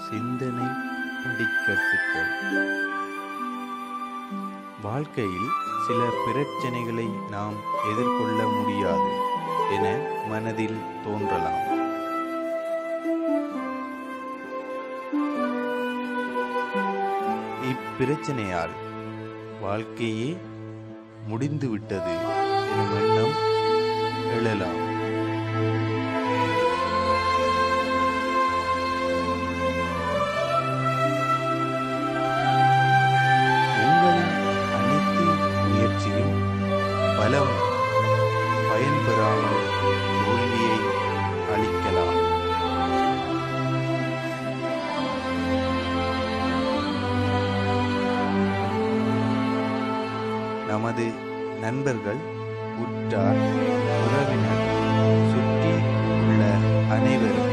சிந்தனை படிக்கட்டுகள் வாழ்க்கையில் சில பிரச்சனைகளை நாம் எதிர்கொள்ள முடியாது என மனதில் தோன்றலாம் இப்பிரச்சனையால் வாழ்க்கையே முடிந்துவிட்டது எனும் எண்ணம் எழலாம் உங்களின் அனைத்து முயற்சியும் பலம் பயன் பெறாமல் தோல்வியை அளிக்கலாம் நமது நண்பர்கள் உற்றார் உறவினர் சுற்றி உள்ள அனைவரும்